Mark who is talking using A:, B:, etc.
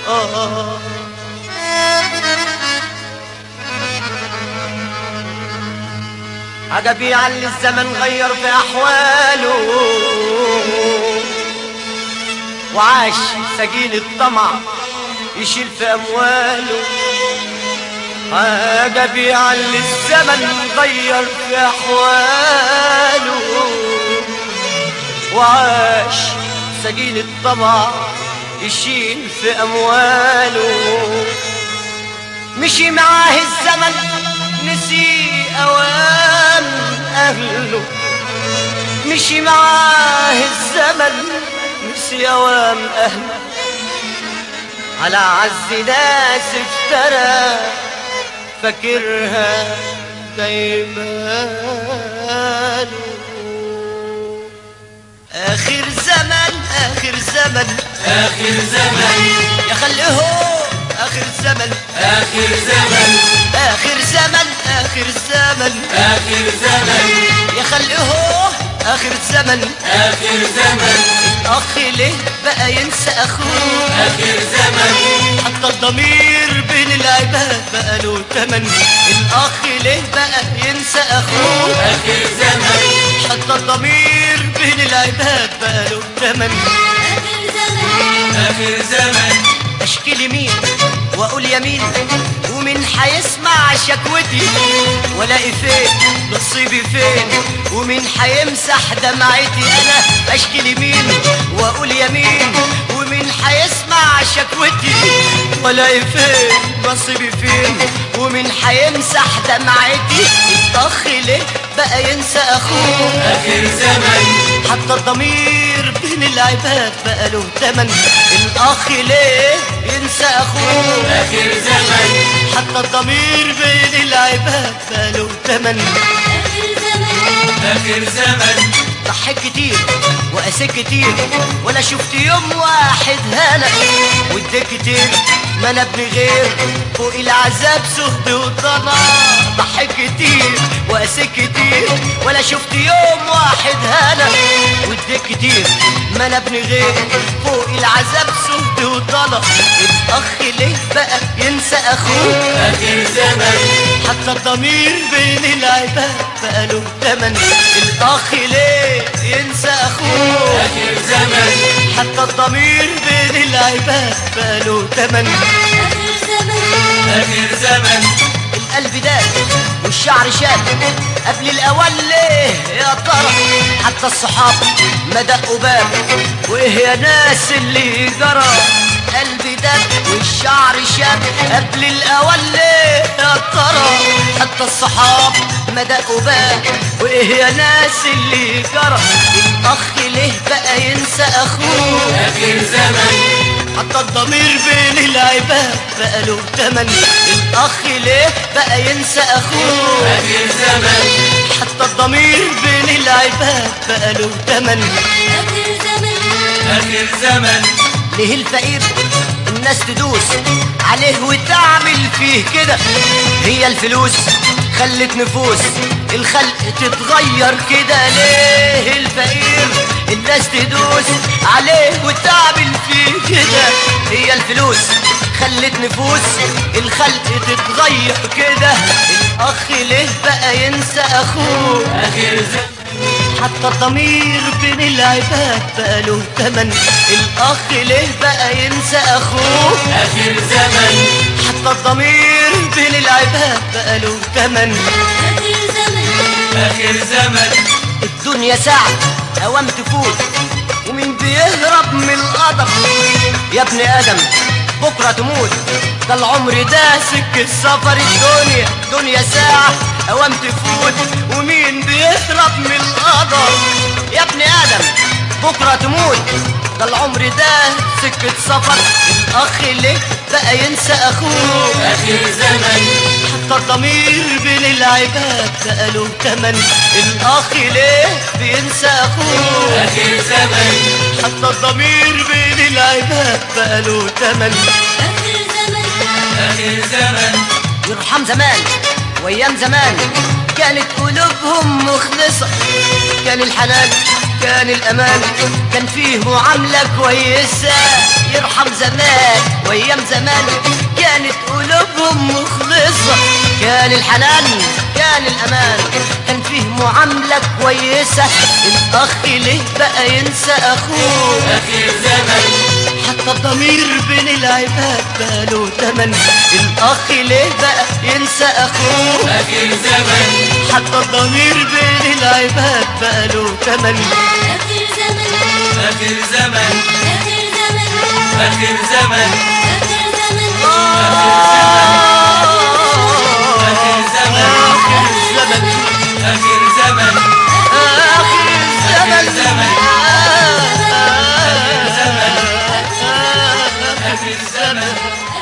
A: آه عجبي على الزمن غير في أحواله وعاش سجين الطمع يشيل في أمواله عجبي على الزمن غير في أحواله وعاش سجين الطمع يشيل في أمواله مشي معاه الزمن نسي أوام أهله مشي معاه الزمن نسي أوام أهله على عز ناس افترى فاكرها دايماله آخر زمن آخر زمن
B: آخر زمن
A: يا خليه آخر زمن
B: آخر زمن
A: آخر زمن آخر زمن
B: آخر زمن
A: يا خليه آخر زمن
B: آخر زمن
A: أخ ليه بقى ينسى أخوه
B: آخر زمن
A: حتى الضمير بين العباد بقى له تمن الأخ ليه بقى ينسى أخوه
B: آخر زمن
A: حتى الضمير بين العباد بقى له تمن
B: آخر زمن
A: اشكي لمين واقول يمين ومين حيسمع شكوتي والاقي فين نصيبي فين ومين حيمسح دمعتي انا اشكي لمين واقول يمين ومين حيسمع شكوتي والاقي فين نصيبي فين ومين حيمسح دمعتي الاخ ليه بقى ينسى اخوه
B: آخر زمن
A: حتى الضمير بين العباد بقى له تمن الاخ ليه ينسى اخوه
B: آخر زمن
A: حتى الضمير بين العباد بقى له تمن
B: آخر زمن
A: ضحك كتير وقاسيت كتير ولا شفت يوم واحد هلا واديت كتير ما انا ابن غير فوق العذاب سهد وطلع ضحك كتير وقاسيت كتير ولا شفت يوم واحد هلا واديت كتير ما انا ابن غير فوق العذاب سهد وطلع الاخ ليه بقى ينسى اخوه
B: آخر زمن
A: حتى الضمير بين العباد بقى له تمن الاخ ليه ينسى اخوه
B: آخر زمن
A: حتى الضمير بين العباد بقى له تمن
B: آخر زمن
A: القلب داب والشعر شاب قبل الاول ليه يا ترى حتى الصحاب ما دقوا باب وايه يا ناس اللي جرى قلبي داب والشعر شاب قبل الاول ليه يا ترى حتى الصحاب ما دقوا باب وايه يا ناس اللي جرى الاخ ليه بقى ينسى اخوه
B: آخر زمن
A: حتى الضمير بين العباد بقى له تمن الاخ ليه بقى ينسى اخوه
B: آخر زمن
A: حتى الضمير بين العباد بقى له تمن
B: آخر زمن
A: ليه الفقير الناس تدوس عليه وتعمل فيه كده هي الفلوس خلت نفوس الخلق تتغير كده ليه الفقير الناس تدوس عليه وتعمل فيه كده هي الفلوس خلت نفوس الخلق تتغير كده الاخ ليه بقى ينسى اخوه
B: آخر زمن
A: حتى الضمير بين العباد بقى له تمن الاخ ليه بقى ينسى اخوه
B: آخر زمن
A: حتى الضمير بين العباد بقى له تمن
B: آخر زمن
A: الدنيا ساعة اوام تفوت ومين بيهرب من القدر يا ابن ادم بكرة تموت ده العمر ده سكة سفر الدنيا دنيا ساعة اوام تفوت ومين بيهرب من القدر يا ابن ادم بكرة تموت ده العمر ده سكة سفر الاخ اللي بقى ينسى اخوه
B: آخر زمن
A: حتى الضمير بين العباد بقى له تمن الاخ ليه بينسى اخوه
B: آخر زمن
A: حتى الضمير بين العباد بقى له تمن
B: آخر زمن
A: يرحم زمان وايام زمان كانت قلوبهم مخلصة كان الحنان كان الأمان كان فيه معاملة كويسة يرحم زمان وأيام زمان كانت قلوبهم مخلصة كان الحنان كان الأمان كان فيه معاملة كويسة الأخ ليه بقى ينسى أخوه
B: آخر زمن
A: حتى الضمير بين العباد بقاله تمن الأخ ليه بقى ينسى أخوه
B: آخر زمن
A: حتى الضمير بين العباد بقاله تمن
C: آخر زمن
B: آخر زمن
C: آخر
B: آخر
C: زمن
B: زمن
C: آخر زمن
B: آخر زمن
A: آخر الزمن
B: آخر زمن
A: آخر الزمن
B: آخر زمن
A: آخر الزمن